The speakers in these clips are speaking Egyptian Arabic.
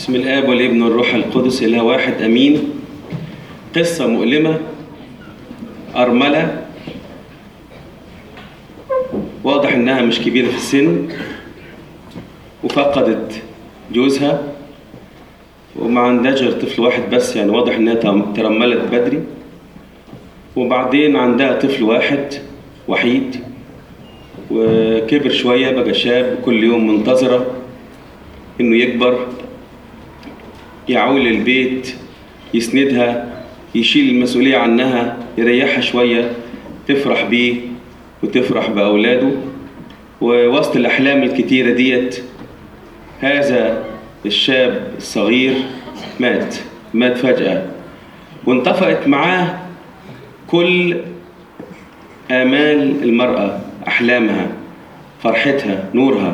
بسم الآب والابن والروح القدس إله واحد أمين قصة مؤلمة أرملة واضح إنها مش كبيرة في السن وفقدت جوزها وما عندهاش غير طفل واحد بس يعني واضح إنها تم- ترملت بدري وبعدين عندها طفل واحد وحيد وكبر شوية بقى شاب كل يوم منتظرة إنه يكبر يعول البيت يسندها يشيل المسؤولية عنها يريحها شوية تفرح بيه وتفرح بأولاده ووسط الأحلام الكتيرة ديت هذا الشاب الصغير مات مات فجأة وانطفأت معاه كل آمال المرأة أحلامها فرحتها نورها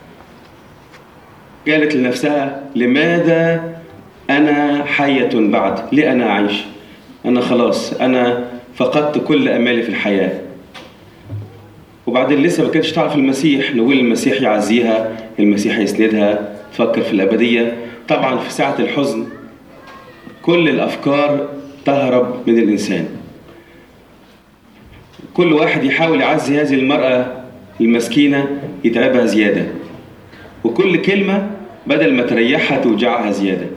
قالت لنفسها لماذا أنا حية بعد ليه أنا أعيش أنا خلاص أنا فقدت كل أمالي في الحياة وبعدين لسه ما كانتش تعرف المسيح نقول المسيح يعزيها المسيح يسندها تفكر في الأبدية طبعا في ساعة الحزن كل الأفكار تهرب من الإنسان كل واحد يحاول يعزي هذه المرأة المسكينة يتعبها زيادة وكل كلمة بدل ما تريحها توجعها زيادة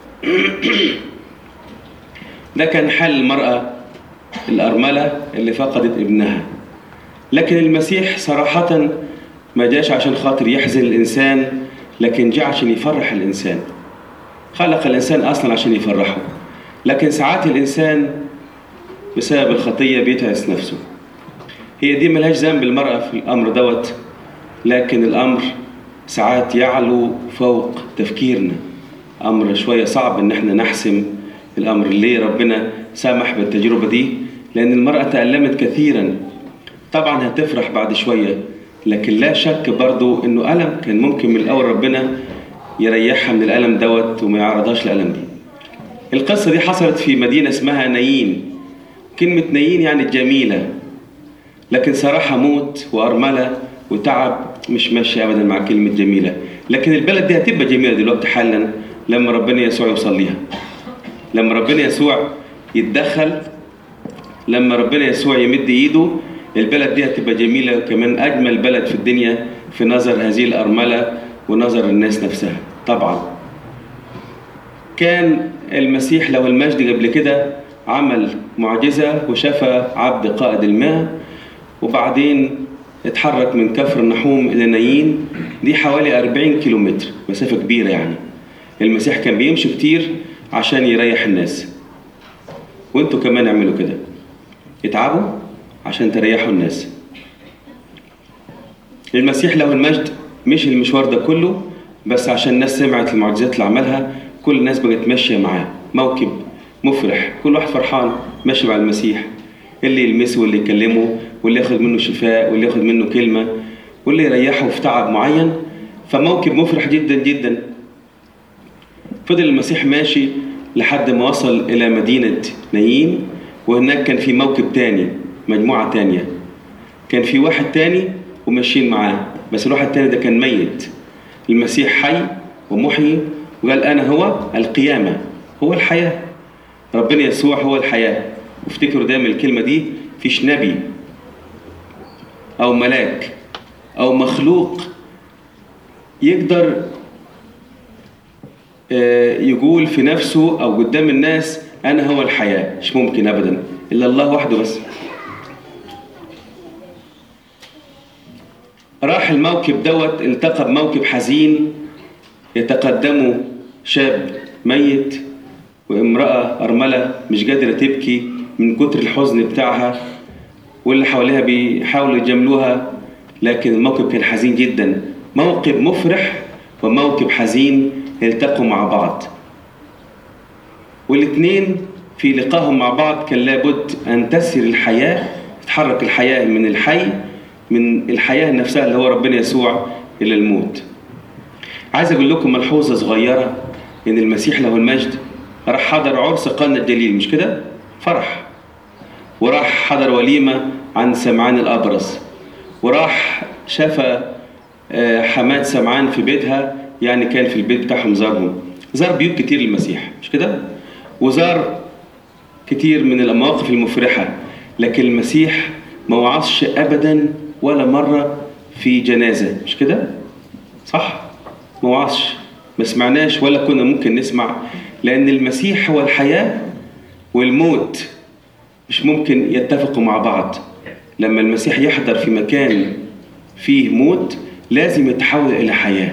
ده كان حل المرأة الأرملة اللي فقدت ابنها لكن المسيح صراحة ما جاش عشان خاطر يحزن الإنسان لكن جاء عشان يفرح الإنسان خلق الإنسان أصلا عشان يفرحه لكن ساعات الإنسان بسبب الخطية بيتعس نفسه هي دي ملهاش ذنب المرأة في الأمر دوت لكن الأمر ساعات يعلو فوق تفكيرنا أمر شوية صعب إن احنا نحسم الأمر ليه ربنا سامح بالتجربة دي لأن المرأة تألمت كثيرا طبعا هتفرح بعد شوية لكن لا شك برضو إنه ألم كان ممكن من الأول ربنا يريحها من الألم دوت وما يعرضهاش للألم دي القصة دي حصلت في مدينة اسمها نايين كلمة نايين يعني الجميلة لكن صراحة موت وأرملة وتعب مش ماشي أبدا مع كلمة جميلة لكن البلد دي هتبقى جميلة دلوقتي حالا لما ربنا يسوع يوصل ليها لما ربنا يسوع يتدخل لما ربنا يسوع يمد ايده البلد دي هتبقى جميلة وكمان أجمل بلد في الدنيا في نظر هذه الأرملة ونظر الناس نفسها طبعا كان المسيح له المجد قبل كده عمل معجزة وشفى عبد قائد الماء وبعدين اتحرك من كفر النحوم إلى نايين دي حوالي 40 كيلومتر مسافة كبيرة يعني المسيح كان بيمشي كتير عشان يريح الناس وانتوا كمان اعملوا كده اتعبوا عشان تريحوا الناس المسيح له المجد مشي المشوار ده كله بس عشان الناس سمعت المعجزات اللي عملها كل الناس بقت ماشية معاه موكب مفرح كل واحد فرحان ماشي مع المسيح اللي يلمسه واللي يكلمه واللي ياخد منه شفاء واللي ياخد منه كلمة واللي يريحه في تعب معين فموكب مفرح جدا جدا فضل المسيح ماشي لحد ما وصل إلى مدينة نايين وهناك كان في موكب تاني مجموعة تانية كان في واحد تاني وماشيين معاه بس الواحد التاني ده كان ميت المسيح حي ومحيي وقال أنا هو القيامة هو الحياة ربنا يسوع هو الحياة وافتكروا دايما الكلمة دي فيش نبي أو ملاك أو مخلوق يقدر آه، يقول في نفسه أو قدام الناس أنا هو الحياة مش ممكن أبدا إلا الله وحده بس راح الموكب دوت التقى بموكب حزين يتقدمه شاب ميت وامرأة أرملة مش قادرة تبكي من كتر الحزن بتاعها واللي حواليها بيحاولوا يجاملوها لكن الموكب كان حزين جدا موكب مفرح وموكب حزين التقوا مع بعض والاثنين في لقائهم مع بعض كان لابد أن تسير الحياة تتحرك الحياة من الحي من الحياة نفسها اللي هو ربنا يسوع إلى الموت عايز أقول لكم ملحوظة صغيرة إن المسيح له المجد راح حضر عرس قنا الجليل مش كده؟ فرح وراح حضر وليمة عن سمعان الأبرص وراح شفى آه، حماد سمعان في بيتها يعني كان في البيت بتاعهم زارهم زار بيوت كتير للمسيح مش كده وزار كتير من المواقف المفرحة لكن المسيح ما وعظش أبدا ولا مرة في جنازة مش كده صح ما وعظش ما سمعناش ولا كنا ممكن نسمع لأن المسيح هو الحياة والموت مش ممكن يتفقوا مع بعض لما المسيح يحضر في مكان فيه موت لازم يتحول إلى حياة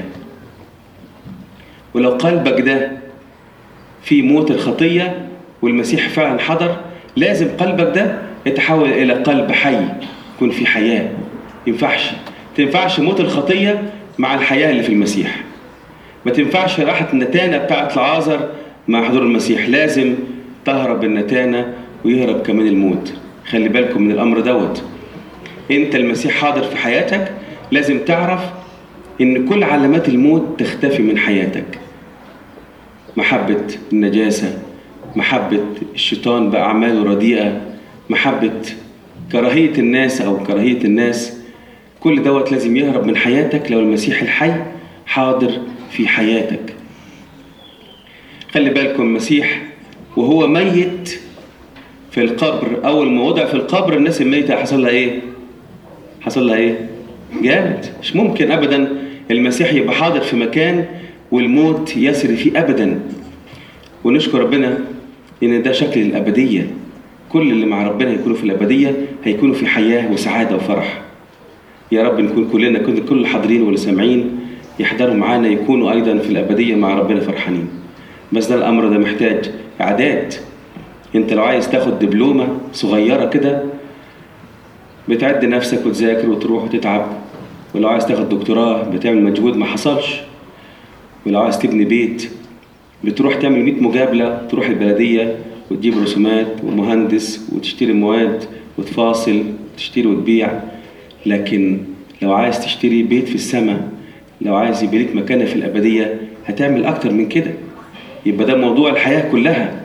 ولو قلبك ده في موت الخطية والمسيح فعلا حضر لازم قلبك ده يتحول إلى قلب حي يكون في حياة ينفعش تنفعش موت الخطية مع الحياة اللي في المسيح ما تنفعش راحة النتانة بتاعت العازر مع حضور المسيح لازم تهرب النتانة ويهرب كمان الموت خلي بالكم من الأمر دوت انت المسيح حاضر في حياتك لازم تعرف ان كل علامات الموت تختفي من حياتك محبة النجاسة محبة الشيطان بأعماله رديئة محبة كراهية الناس أو كراهية الناس كل دوت لازم يهرب من حياتك لو المسيح الحي حاضر في حياتك خلي بالكم المسيح وهو ميت في القبر أول ما وضع في القبر الناس الميتة حصل لها إيه؟ حصل لها إيه؟ جامد مش ممكن أبدا المسيح يبقى حاضر في مكان والموت يسري فيه أبدا ونشكر ربنا إن ده شكل الأبدية كل اللي مع ربنا يكونوا في الأبدية هيكونوا في حياة وسعادة وفرح يا رب نكون كلنا كل كل الحاضرين واللي سامعين يحضروا معانا يكونوا أيضا في الأبدية مع ربنا فرحانين بس ده الأمر ده محتاج إعداد أنت لو عايز تاخد دبلومة صغيرة كده بتعد نفسك وتذاكر وتروح وتتعب ولو عايز تاخد دكتوراه بتعمل مجهود ما حصلش ولو عايز تبني بيت بتروح تعمل 100 مجابلة تروح البلدية وتجيب رسومات ومهندس وتشتري مواد وتفاصل تشتري وتبيع لكن لو عايز تشتري بيت في السماء لو عايز يبقى ليك مكانة في الأبدية هتعمل أكتر من كده يبقى ده موضوع الحياة كلها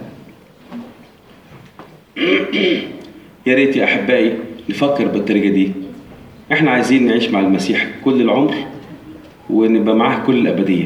يا ريت يا أحبائي نفكر بالطريقة دي احنا عايزين نعيش مع المسيح كل العمر ونبقى معاه كل الأبدية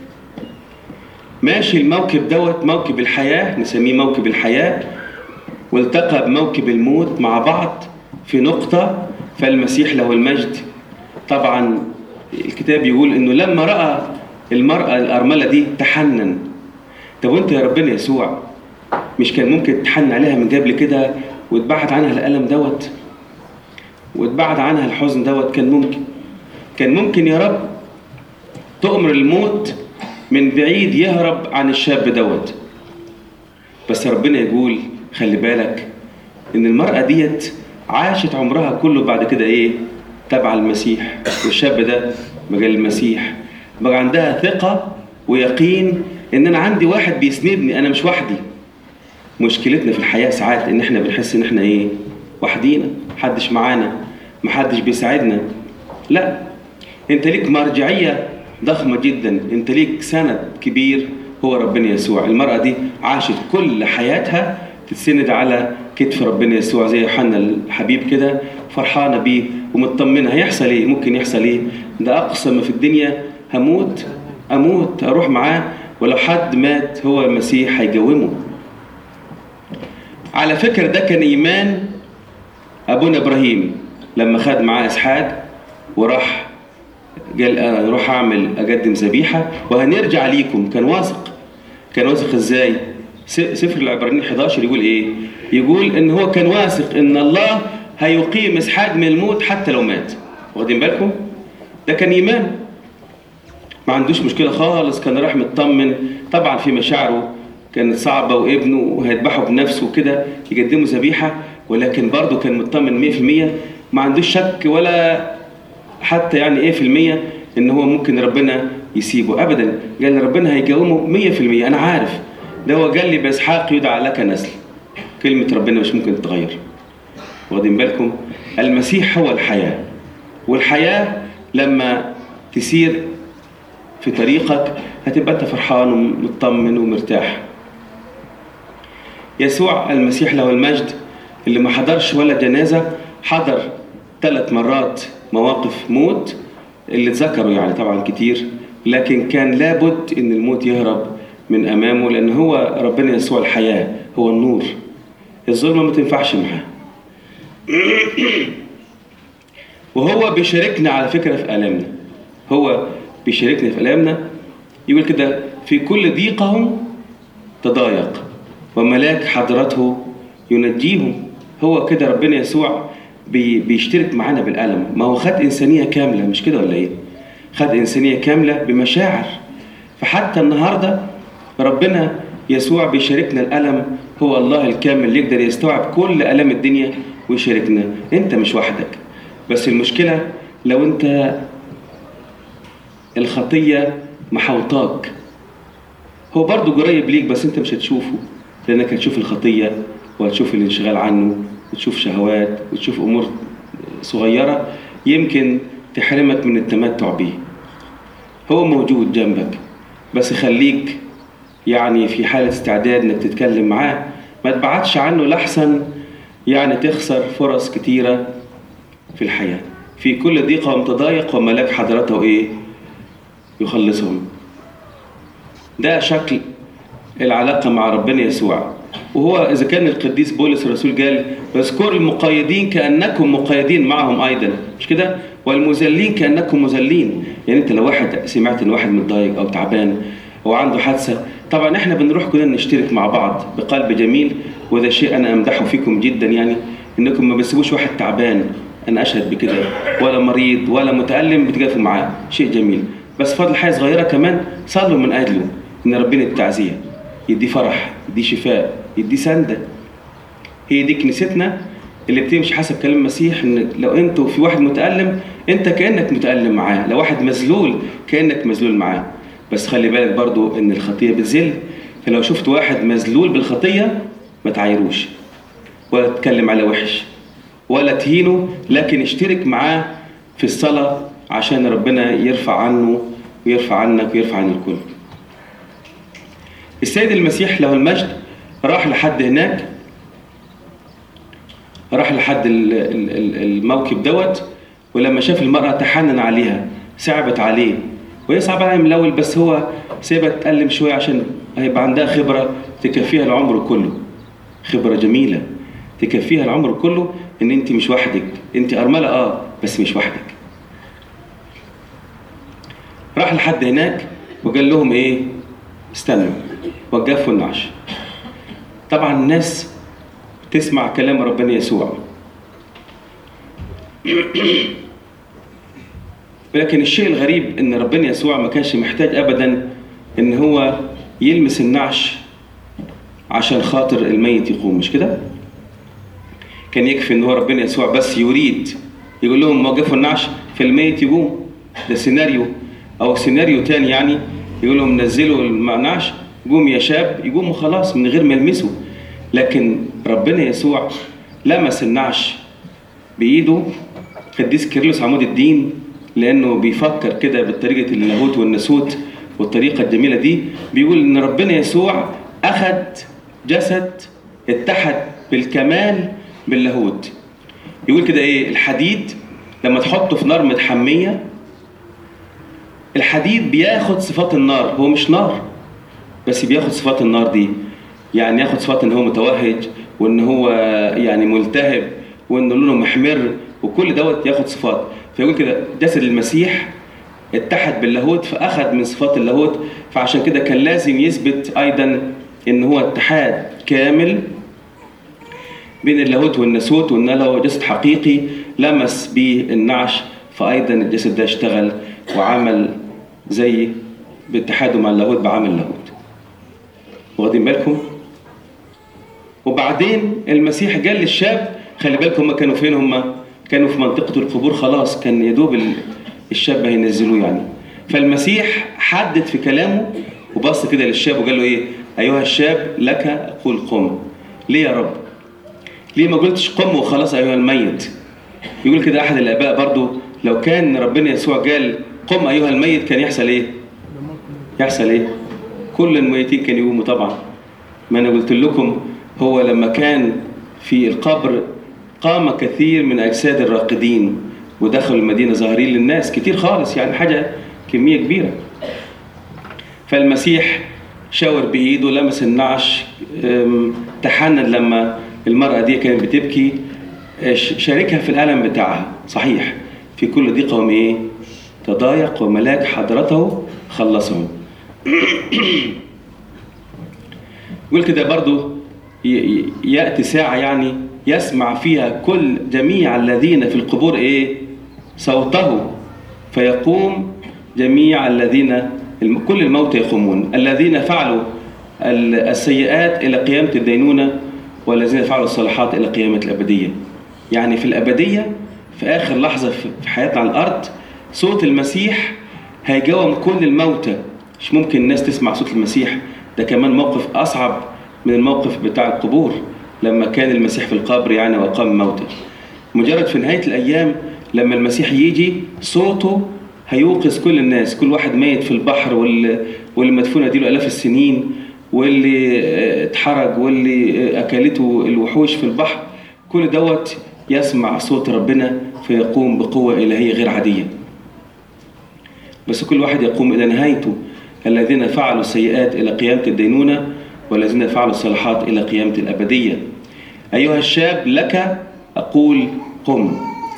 ماشي الموكب دوت موكب الحياة نسميه موكب الحياة والتقى بموكب الموت مع بعض في نقطة فالمسيح له المجد طبعا الكتاب يقول انه لما رأى المرأة الأرملة دي تحنن طب وانت يا ربنا يسوع مش كان ممكن تحن عليها من قبل كده وتبعد عنها الألم دوت وتبعد عنها الحزن دوت كان ممكن كان ممكن يا رب تؤمر الموت من بعيد يهرب عن الشاب دوت بس ربنا يقول خلي بالك ان المرأة ديت عاشت عمرها كله بعد كده ايه تبع المسيح والشاب ده بقى المسيح بقى عندها ثقة ويقين ان انا عندي واحد بيسندني انا مش وحدي مشكلتنا في الحياة ساعات ان احنا بنحس ان احنا ايه وحدينا محدش معانا محدش بيساعدنا لا انت ليك مرجعية ضخمة جدا انت ليك سند كبير هو ربنا يسوع المرأة دي عاشت كل حياتها تتسند على كتف ربنا يسوع زي يوحنا الحبيب كده فرحانة بيه ومطمنة هيحصل ايه ممكن يحصل ايه ده اقصى ما في الدنيا هموت اموت اروح معاه ولو حد مات هو المسيح هيجومه على فكرة ده كان ايمان ابونا ابراهيم لما خد معاه اسحاق وراح قال انا اروح اعمل اقدم ذبيحه وهنرجع ليكم كان واثق كان واثق ازاي سفر العبرانيين 11 يقول ايه يقول ان هو كان واثق ان الله هيقيم اسحاق من الموت حتى لو مات واخدين بالكم ده كان ايمان ما عندوش مشكله خالص كان راح مطمن طبعا في مشاعره كانت صعبه وابنه وهيذبحه بنفسه وكده يقدموا ذبيحه ولكن برضه كان مطمن 100% ما عندوش شك ولا حتى يعني ايه في المية ان هو ممكن ربنا يسيبه ابدا قال ربنا هيجاومه مية في المية انا عارف ده هو قال لي باسحاق يدعى لك نسل كلمة ربنا مش ممكن تتغير واخدين بالكم المسيح هو الحياة والحياة لما تسير في طريقك هتبقى انت فرحان ومطمن ومرتاح يسوع المسيح له المجد اللي ما حضرش ولا جنازة حضر ثلاث مرات مواقف موت اللي اتذكروا يعني طبعا كتير لكن كان لابد ان الموت يهرب من امامه لان هو ربنا يسوع الحياه هو النور الظلمه ما تنفعش معاه وهو بيشاركنا على فكره في الامنا هو بيشاركنا في الامنا يقول كده في كل ضيقهم تضايق وملاك حضرته ينجيهم هو كده ربنا يسوع بي بيشترك معانا بالألم ما هو خد إنسانية كاملة مش كده ولا إيه خد إنسانية كاملة بمشاعر فحتى النهاردة ربنا يسوع بيشاركنا الألم هو الله الكامل اللي يقدر يستوعب كل ألم الدنيا ويشاركنا أنت مش وحدك بس المشكلة لو أنت الخطية محوطاك هو برضه قريب ليك بس أنت مش هتشوفه لأنك هتشوف الخطية وهتشوف الانشغال عنه وتشوف شهوات وتشوف أمور صغيرة يمكن تحرمك من التمتع به هو موجود جنبك بس خليك يعني في حالة استعداد انك تتكلم معاه ما تبعدش عنه لحسن يعني تخسر فرص كتيرة في الحياة في كل ضيقة ومتضايق وملاك حضرته ايه يخلصهم ده شكل العلاقة مع ربنا يسوع وهو إذا كان القديس بولس الرسول قال اذكروا المقيدين كأنكم مقيدين معهم أيضا مش كده والمذلين كأنكم مذلين يعني أنت لو واحد سمعت إن واحد متضايق أو تعبان أو عنده حادثة طبعا إحنا بنروح كلنا نشترك مع بعض بقلب جميل وده شيء أنا أمدحه فيكم جدا يعني إنكم ما بتسيبوش واحد تعبان أنا أشهد بكده ولا مريض ولا متألم بتقفوا معاه شيء جميل بس فضل حاجة صغيرة كمان صلوا من أجله إن ربنا التعزية يدي فرح يدي شفاء يدي سندة هي دي كنيستنا اللي بتمشي حسب كلام المسيح ان لو انت في واحد متألم انت كأنك متألم معاه لو واحد مذلول كأنك مذلول معاه بس خلي بالك برضو ان الخطية بتذل فلو شفت واحد مذلول بالخطية ما تعايروش ولا تتكلم على وحش ولا تهينه لكن اشترك معاه في الصلاة عشان ربنا يرفع عنه ويرفع عنك ويرفع عن الكل السيد المسيح له المجد راح لحد هناك راح لحد الموكب دوت ولما شاف المرأة تحنن عليها صعبت عليه وهي صعبة عليها من الأول بس هو سيبها تتألم شوية عشان هيبقى عندها خبرة تكفيها العمر كله خبرة جميلة تكفيها العمر كله إن أنت مش وحدك أنت أرملة آه بس مش وحدك راح لحد هناك وقال لهم إيه استنوا وقفوا النعش طبعا الناس تسمع كلام ربنا يسوع ولكن الشيء الغريب ان ربنا يسوع ما كانش محتاج ابدا ان هو يلمس النعش عشان خاطر الميت يقوم مش كده كان يكفي ان هو ربنا يسوع بس يريد يقول لهم وقفوا النعش فالميت يقوم ده سيناريو او سيناريو تاني يعني يقول لهم نزلوا النعش قوم يا شاب يقوم خلاص من غير ما يلمسه لكن ربنا يسوع لمس النعش بايده قديس كيرلس عمود الدين لانه بيفكر كده بطريقه اللاهوت والناسوت والطريقه الجميله دي بيقول ان ربنا يسوع اخذ جسد اتحد بالكمال باللاهوت يقول كده ايه الحديد لما تحطه في نار متحميه الحديد بياخد صفات النار هو مش نار بس بياخد صفات النار دي يعني ياخد صفات ان هو متوهج وان هو يعني ملتهب وان لونه محمر وكل دوت ياخد صفات فيقول كده جسد المسيح اتحد باللاهوت فاخذ من صفات اللاهوت فعشان كده كان لازم يثبت ايضا ان هو اتحاد كامل بين اللاهوت والناسوت وان له جسد حقيقي لمس به النعش فايضا الجسد ده اشتغل وعمل زي باتحاده مع اللاهوت بعمل لاهوت واخدين بالكم وبعدين المسيح قال للشاب خلي بالكم هم كانوا فين هم كانوا في منطقة القبور خلاص كان يدوب الشاب هينزلوه يعني فالمسيح حدد في كلامه وبص كده للشاب وقال له ايه ايها الشاب لك اقول قم ليه يا رب ليه ما قلتش قم وخلاص ايها الميت يقول كده احد الاباء برضو لو كان ربنا يسوع قال قم ايها الميت كان يحصل ايه يحصل ايه كل الميتين كانوا يقوموا طبعا ما انا قلت لكم هو لما كان في القبر قام كثير من اجساد الراقدين ودخلوا المدينه ظاهرين للناس كتير خالص يعني حاجه كميه كبيره فالمسيح شاور بايده لمس النعش أم، تحنن لما المراه دي كانت بتبكي ش- شاركها في الالم بتاعها صحيح في كل ضيقه وم ايه تضايق وملاك حضرته خلصهم يقول كده برضو ي- ي- يأتي ساعة يعني يسمع فيها كل جميع الذين في القبور إيه صوته فيقوم جميع الذين الم- كل الموتى يقومون الذين فعلوا ال- السيئات إلى قيامة الدينونة والذين فعلوا الصالحات إلى قيامة الأبدية يعني في الأبدية في آخر لحظة في في حياتنا على الأرض صوت المسيح هيجاوم كل الموتى مش ممكن الناس تسمع صوت المسيح ده كمان موقف أصعب من الموقف بتاع القبور لما كان المسيح في القبر يعني وقام الموتى مجرد في نهاية الأيام لما المسيح يجي صوته هيوقظ كل الناس كل واحد ميت في البحر واللي, واللي مدفونة دي له آلاف السنين واللي آه، اتحرج واللي آه، أكلته الوحوش في البحر كل دوت يسمع صوت ربنا فيقوم بقوة إلهية غير عادية بس كل واحد يقوم إلى نهايته الذين فعلوا السيئات إلى قيامة الدينونة والذين فعلوا الصالحات إلى قيامة الأبدية أيها الشاب لك أقول قم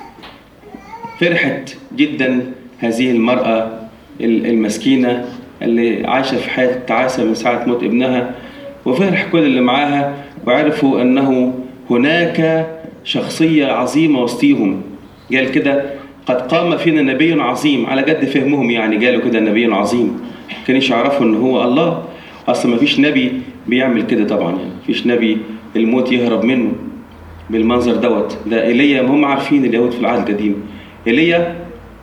فرحت جدا هذه المرأة المسكينة اللي عايشة في حياة تعاسة من ساعة موت ابنها وفرح كل اللي معاها وعرفوا أنه هناك شخصية عظيمة وسطيهم قال كده قد قام فينا نبي عظيم على قد فهمهم يعني قالوا كده نبي عظيم كانش يعرفوا ان هو الله اصلا ما فيش نبي بيعمل كده طبعا يعني فيش نبي الموت يهرب منه بالمنظر دوت ده ايليا ما هم عارفين اليهود في العهد القديم ايليا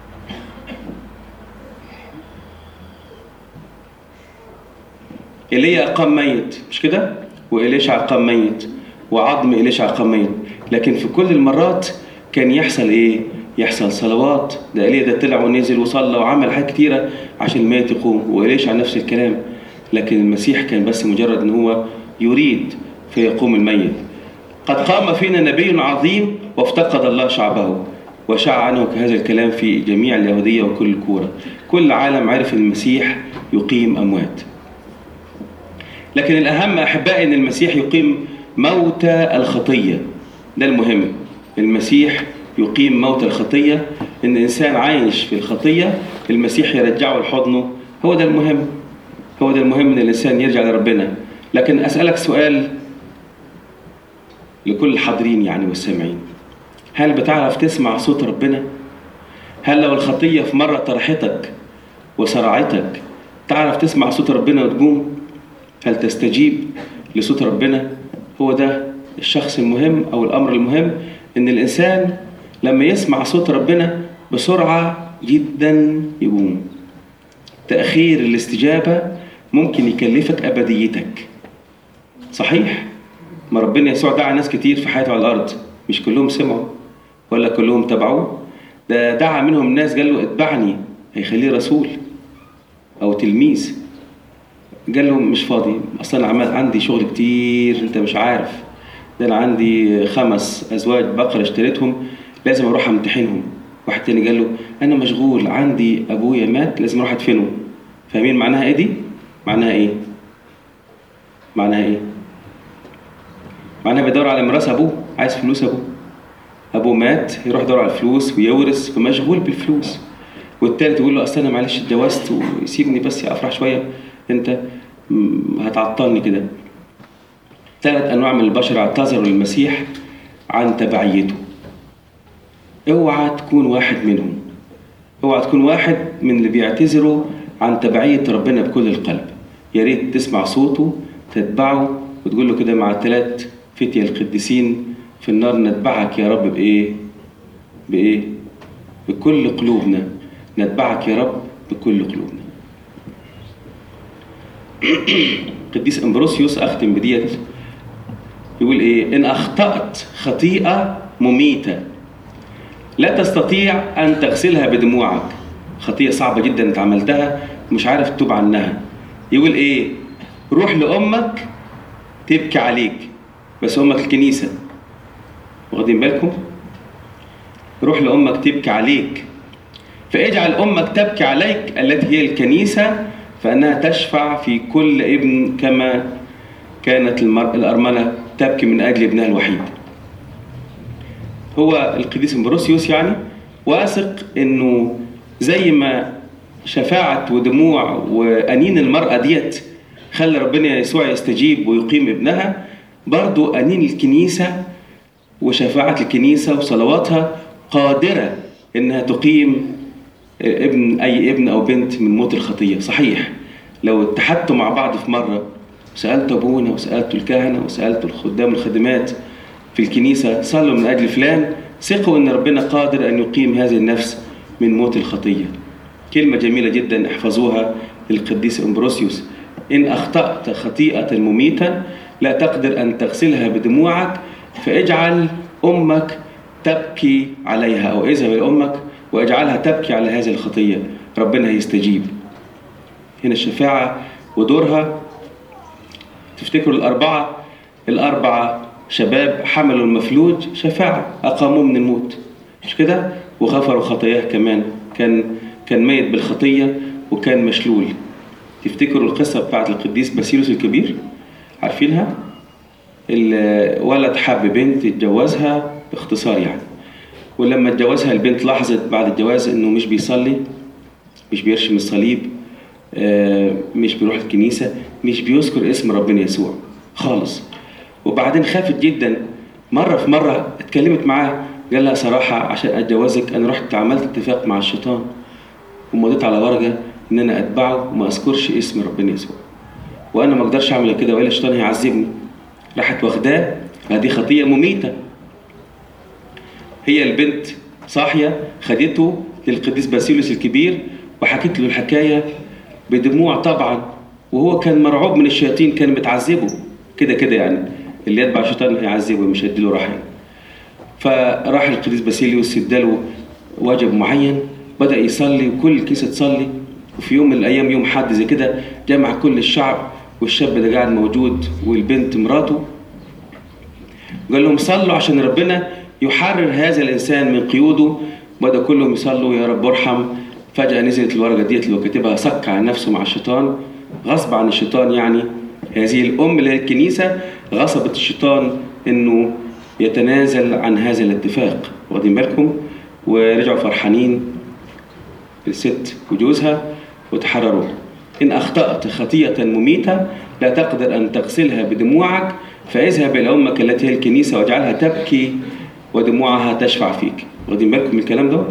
ايليا اقام ميت مش كده وإليشع أقام ميت وعظم إليشع أقام ميت لكن في كل المرات كان يحصل إيه؟ يحصل صلوات ده إيليا ده طلع ونزل وصلى وعمل حاجات كتيرة عشان الميت يقوم وإليشع نفس الكلام لكن المسيح كان بس مجرد إن هو يريد فيقوم الميت قد قام فينا نبي عظيم وافتقد الله شعبه وشاع عنه هذا الكلام في جميع اليهودية وكل الكورة كل عالم عرف أن المسيح يقيم أموات لكن الأهم أحبائي أن المسيح يقيم موتى الخطية ده المهم المسيح يقيم موت الخطية إن إنسان عايش في الخطية المسيح يرجعه لحضنه هو ده المهم هو ده المهم إن الإنسان يرجع لربنا لكن أسألك سؤال لكل الحاضرين يعني والسامعين هل بتعرف تسمع صوت ربنا؟ هل لو الخطية في مرة طرحتك وصرعتك تعرف تسمع صوت ربنا وتقوم؟ هل تستجيب لصوت ربنا؟ هو ده الشخص المهم أو الأمر المهم إن الإنسان لما يسمع صوت ربنا بسرعة جدا يقوم تأخير الاستجابة ممكن يكلفك أبديتك صحيح؟ ما ربنا يسوع دعا ناس كتير في حياته على الأرض مش كلهم سمعوا ولا كلهم تبعوه ده دعا منهم ناس قال له اتبعني هيخليه رسول أو تلميذ قال لهم مش فاضي اصلا عمل عندي شغل كتير انت مش عارف ده انا عندي خمس ازواج بقره اشتريتهم لازم اروح امتحنهم واحد تاني قال له انا مشغول عندي ابويا مات لازم اروح ادفنه فاهمين معناها ايه دي معناها ايه معناها ايه معناها بيدور على ميراث ابوه عايز فلوس ابوه ابوه مات يروح يدور على الفلوس ويورث فمشغول بالفلوس والتالت يقول له اصل انا معلش اتجوزت وسيبني بس افرح شويه انت هتعطلني كده ثلاث انواع من البشر اعتذروا للمسيح عن تبعيته اوعى تكون واحد منهم اوعى تكون واحد من اللي بيعتذروا عن تبعية ربنا بكل القلب يا ريت تسمع صوته تتبعه وتقول له كده مع الثلاث فتية القديسين في النار نتبعك يا رب بإيه؟ بإيه؟ بكل قلوبنا نتبعك يا رب بكل قلوبنا قديس امبروسيوس اختم بديت يقول ايه ان اخطات خطيئه مميته لا تستطيع ان تغسلها بدموعك خطيئه صعبه جدا انت عملتها ومش عارف تتوب عنها يقول ايه روح لامك تبكي عليك بس امك الكنيسه واخدين بالكم روح لامك تبكي عليك فاجعل امك تبكي عليك التي هي الكنيسه فانها تشفع في كل ابن كما كانت المر... الارمله تبكي من اجل ابنها الوحيد هو القديس امبروسيوس يعني واثق انه زي ما شفاعة ودموع وأنين المرأة ديت خلى ربنا يسوع يستجيب ويقيم ابنها برضو أنين الكنيسة وشفاعة الكنيسة وصلواتها قادرة إنها تقيم ابن أي ابن أو بنت من موت الخطية صحيح لو اتحدتوا مع بعض في مرة سألت أبونا وسألت الكهنة وسألت الخدام والخدمات في الكنيسة صلوا من أجل فلان ثقوا إن ربنا قادر أن يقيم هذه النفس من موت الخطية كلمة جميلة جدا احفظوها للقديس أمبروسيوس إن أخطأت خطيئة مميتة لا تقدر أن تغسلها بدموعك فاجعل أمك تبكي عليها أو اذهب إلى أمك واجعلها تبكي على هذه الخطية ربنا هيستجيب هنا الشفاعة ودورها تفتكروا الأربعة الأربعة شباب حملوا المفلوج شفاعة أقاموه من الموت مش كده وغفروا خطاياه كمان كان كان ميت بالخطية وكان مشلول تفتكروا القصة بتاعت القديس باسيلوس الكبير عارفينها الولد حب بنت اتجوزها باختصار يعني ولما اتجوزها البنت لاحظت بعد الجواز انه مش بيصلي مش بيرشم الصليب مش بيروح الكنيسة مش بيذكر اسم ربنا يسوع خالص وبعدين خافت جدا مرة في مرة اتكلمت معاه قال لها صراحة عشان أتجوزك أنا رحت عملت اتفاق مع الشيطان ومضيت على ورقة إن أنا أتبعه وما أذكرش اسم ربنا يسوع وأنا ما أقدرش أعمل كده وإلا الشيطان هيعذبني راحت واخداه هذه خطية مميتة هي البنت صاحية خدته للقديس باسيلوس الكبير وحكت له الحكاية بدموع طبعا وهو كان مرعوب من الشياطين كان بتعذبه كده كده يعني اللي يتبع الشيطان هيعذبه مش هيديله راحة يعني. فراح القديس باسيليوس اداله واجب معين بدأ يصلي وكل الكنيسة تصلي وفي يوم من الأيام يوم حد زي كده جمع كل الشعب والشاب ده قاعد موجود والبنت مراته قال لهم صلوا عشان ربنا يحرر هذا الإنسان من قيوده بدأ كلهم يصلوا يا رب ارحم فجأة نزلت الورقة ديت اللي هو كاتبها سك عن نفسه مع الشيطان غصب عن الشيطان يعني هذه الأم اللي هي الكنيسة غصبت الشيطان إنه يتنازل عن هذا الاتفاق واخدين بالكم ورجعوا فرحانين الست وجوزها وتحرروا إن أخطأت خطيئة مميتة لا تقدر أن تغسلها بدموعك فاذهب إلى أمك التي هي الكنيسة واجعلها تبكي ودموعها تشفع فيك واخدين بالكم من الكلام ده؟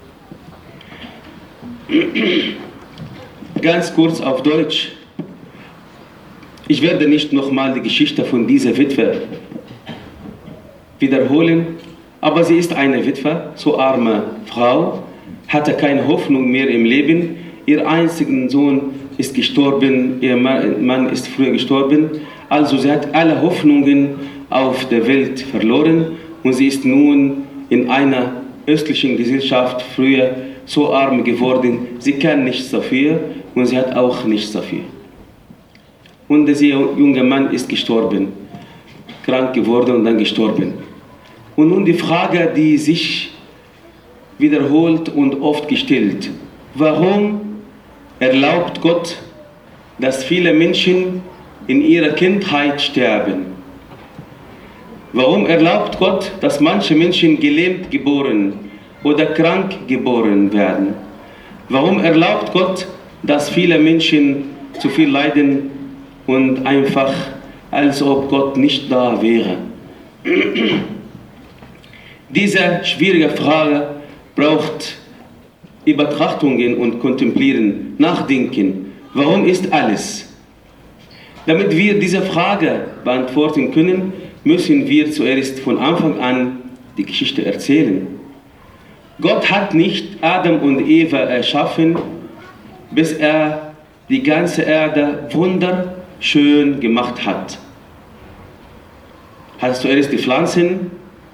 Ganz kurz auf Deutsch. Ich werde nicht nochmal die Geschichte von dieser Witwe wiederholen, aber sie ist eine Witwe, so arme Frau, hatte keine Hoffnung mehr im Leben. Ihr einziger Sohn ist gestorben, ihr Mann ist früher gestorben. Also sie hat alle Hoffnungen auf der Welt verloren und sie ist nun in einer östlichen Gesellschaft früher so arm geworden. Sie kann nichts dafür und sie hat auch nichts dafür. Und dieser junge Mann ist gestorben, krank geworden und dann gestorben. Und nun die Frage, die sich wiederholt und oft gestellt. Warum erlaubt Gott, dass viele Menschen in ihrer Kindheit sterben? Warum erlaubt Gott, dass manche Menschen gelähmt geboren oder krank geboren werden? Warum erlaubt Gott, dass viele Menschen zu viel leiden und einfach als ob Gott nicht da wäre? Diese schwierige Frage braucht Übertrachtungen und Kontemplieren, Nachdenken. Warum ist alles? Damit wir diese Frage beantworten können, müssen wir zuerst von Anfang an die Geschichte erzählen. Gott hat nicht Adam und Eva erschaffen, bis er die ganze Erde wunderschön gemacht hat. Hat zuerst die Pflanzen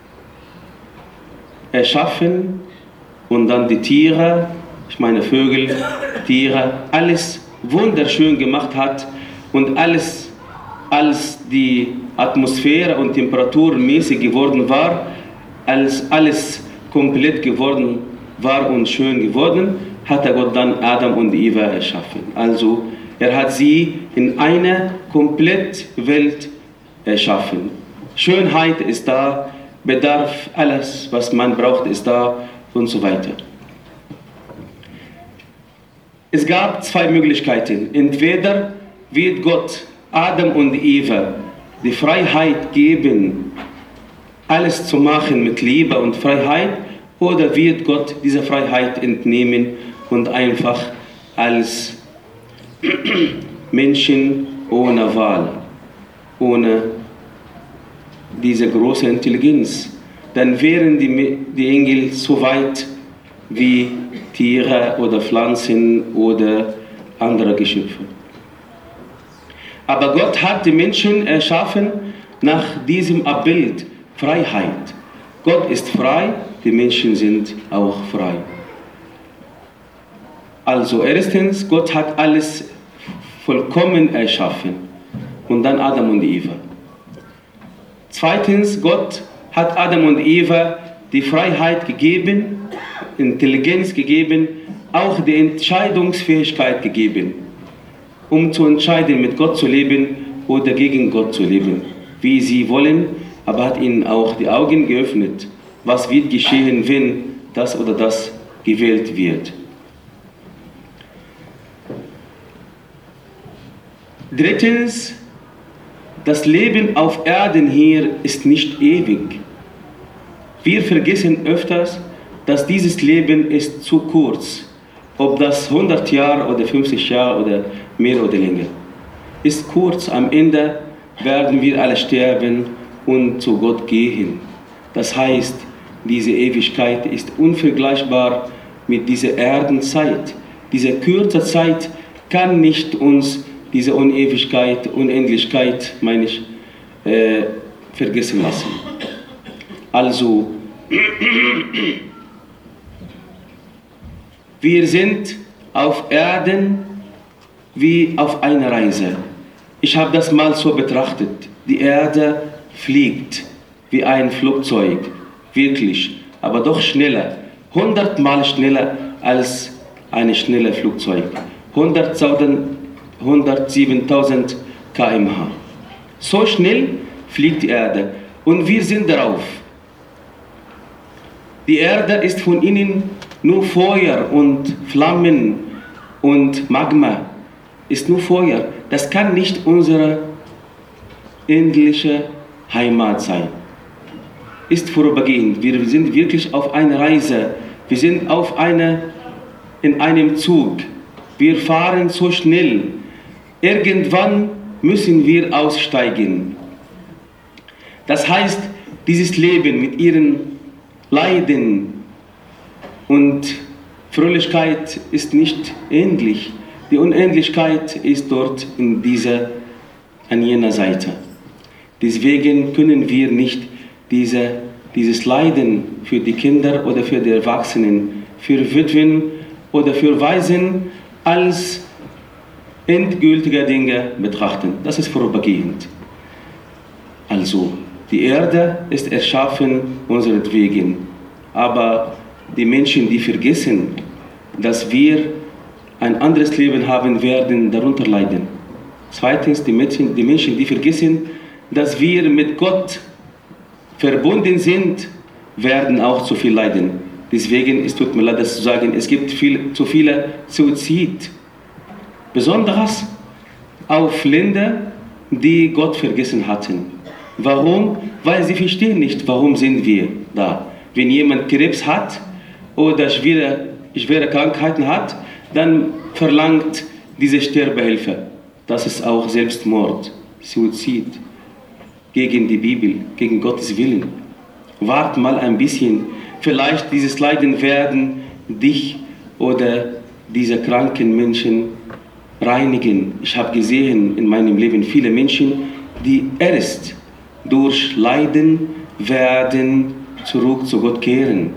erschaffen und dann die Tiere, ich meine Vögel, Tiere, alles wunderschön gemacht hat und alles, als die Atmosphäre und Temperatur mäßig geworden war, als alles komplett geworden war und schön geworden, hat er Gott dann Adam und Eva erschaffen. Also Er hat sie in eine komplette Welt erschaffen. Schönheit ist da, Bedarf, alles, was man braucht, ist da und so weiter. Es gab zwei Möglichkeiten. Entweder wird Gott Adam und Eva die Freiheit geben, alles zu machen mit Liebe und Freiheit, oder wird Gott diese Freiheit entnehmen und einfach als Menschen ohne Wahl, ohne diese große Intelligenz, dann wären die, die Engel so weit wie Tiere oder Pflanzen oder andere Geschöpfe. Aber Gott hat die Menschen erschaffen nach diesem Abbild Freiheit. Gott ist frei, die Menschen sind auch frei. Also erstens, Gott hat alles vollkommen erschaffen und dann Adam und Eva. Zweitens, Gott hat Adam und Eva die Freiheit gegeben, Intelligenz gegeben, auch die Entscheidungsfähigkeit gegeben, um zu entscheiden, mit Gott zu leben oder gegen Gott zu leben, wie sie wollen, aber hat ihnen auch die Augen geöffnet, was wird geschehen, wenn das oder das gewählt wird. Drittens, das Leben auf Erden hier ist nicht ewig. Wir vergessen öfters, dass dieses Leben ist zu kurz. Ob das 100 Jahre oder 50 Jahre oder mehr oder länger. Ist kurz. Am Ende werden wir alle sterben und zu Gott gehen. Das heißt, diese Ewigkeit ist unvergleichbar mit dieser Erdenzeit. Diese kurze Zeit kann nicht uns diese Unewigkeit, Unendlichkeit, meine ich, äh, vergessen lassen. Also, wir sind auf Erden wie auf einer Reise. Ich habe das mal so betrachtet. Die Erde fliegt wie ein Flugzeug, wirklich, aber doch schneller, hundertmal schneller als ein schnelles Flugzeug. 107.000 km/h. So schnell fliegt die Erde und wir sind darauf. Die Erde ist von innen nur Feuer und Flammen und Magma. Ist nur Feuer. Das kann nicht unsere endliche Heimat sein. Ist vorübergehend. Wir sind wirklich auf einer Reise. Wir sind auf eine, in einem Zug. Wir fahren so schnell. Irgendwann müssen wir aussteigen. Das heißt, dieses Leben mit ihren Leiden und Fröhlichkeit ist nicht ähnlich. Die Unendlichkeit ist dort in dieser, an jener Seite. Deswegen können wir nicht diese, dieses Leiden für die Kinder oder für die Erwachsenen, für Witwen oder für Waisen als endgültige Dinge betrachten. Das ist vorübergehend. Also, die Erde ist erschaffen unseretwegen, aber die Menschen, die vergessen, dass wir ein anderes Leben haben werden, darunter leiden. Zweitens, die Menschen, die Menschen, die vergessen, dass wir mit Gott verbunden sind, werden auch zu viel leiden. Deswegen, es tut mir leid, das zu sagen, es gibt viel, zu viele Suizid. Besonders auf Länder, die Gott vergessen hatten. Warum? Weil sie verstehen nicht, warum sind wir da. Wenn jemand Krebs hat oder schwere, schwere Krankheiten hat, dann verlangt diese Sterbehilfe. Das ist auch Selbstmord, Suizid gegen die Bibel, gegen Gottes Willen. Wart mal ein bisschen. Vielleicht dieses Leiden werden dich oder diese kranken Menschen reinigen. Ich habe gesehen in meinem Leben viele Menschen, die erst durch Leiden werden zurück zu Gott kehren.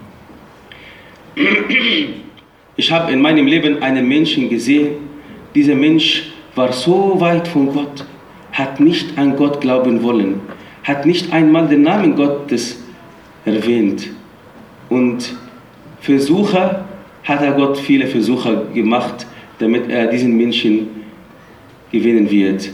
Ich habe in meinem Leben einen Menschen gesehen, dieser Mensch war so weit von Gott, hat nicht an Gott glauben wollen, hat nicht einmal den Namen Gottes erwähnt. Und Versuche hat er Gott viele Versuche gemacht, damit er diesen Menschen gewinnen wird.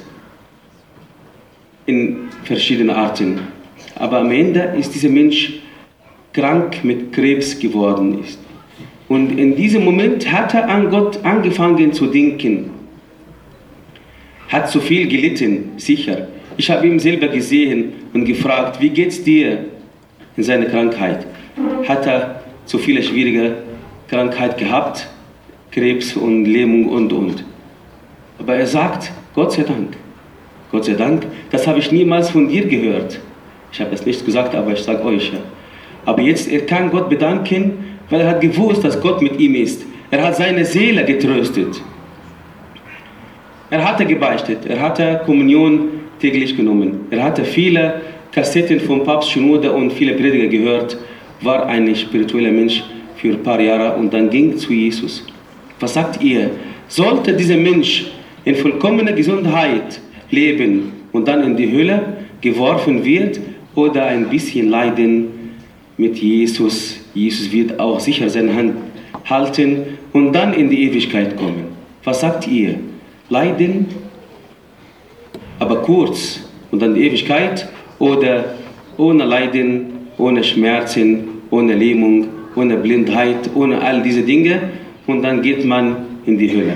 In verschiedenen Arten. Aber am Ende ist dieser Mensch krank mit Krebs geworden ist. Und in diesem Moment hat er an Gott angefangen zu denken. Hat zu viel gelitten, sicher. Ich habe ihn selber gesehen und gefragt, wie geht's dir in seiner Krankheit? Hat er zu viele schwierige Krankheit gehabt, Krebs und Lähmung und und. Aber er sagt, Gott sei Dank, Gott sei Dank, das habe ich niemals von dir gehört. Ich habe es nicht gesagt, aber ich sage euch ja. Aber jetzt, er kann Gott bedanken, weil er hat gewusst, dass Gott mit ihm ist. Er hat seine Seele getröstet. Er hatte gebeichtet, er hatte Kommunion täglich genommen. Er hatte viele Kassetten vom Papst Schnode und viele Prediger gehört, war ein spiritueller Mensch für ein paar Jahre und dann ging zu Jesus. Was sagt ihr? Sollte dieser Mensch in vollkommener Gesundheit leben und dann in die Hölle geworfen wird oder ein bisschen leiden mit Jesus? Jesus wird auch sicher seine Hand halten und dann in die Ewigkeit kommen. Was sagt ihr? Leiden, aber kurz und dann die Ewigkeit oder ohne Leiden, ohne Schmerzen, ohne Lähmung, ohne Blindheit, ohne all diese Dinge und dann geht man in die Hölle.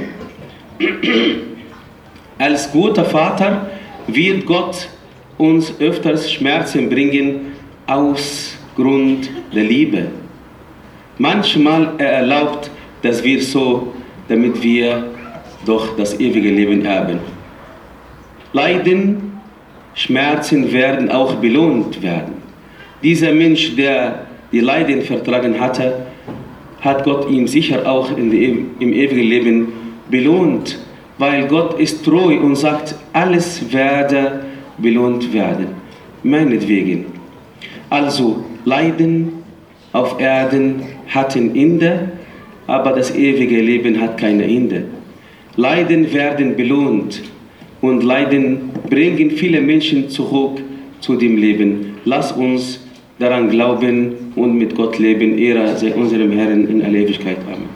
Als guter Vater wird Gott uns öfters Schmerzen bringen aus Grund der Liebe. Manchmal er erlaubt, dass wir so, damit wir doch das ewige Leben erben. Leiden, Schmerzen werden auch belohnt werden. Dieser Mensch, der die Leiden vertragen hatte, hat Gott ihm sicher auch in die, im ewigen Leben belohnt, weil Gott ist treu und sagt, alles werde belohnt werden, meinetwegen. Also Leiden auf Erden hat ein Ende, aber das ewige Leben hat kein Ende. Leiden werden belohnt und Leiden bringen viele Menschen zurück zu dem Leben. Lass uns daran glauben und mit Gott leben. Ehre sei unserem Herrn in aller Ewigkeit. Amen.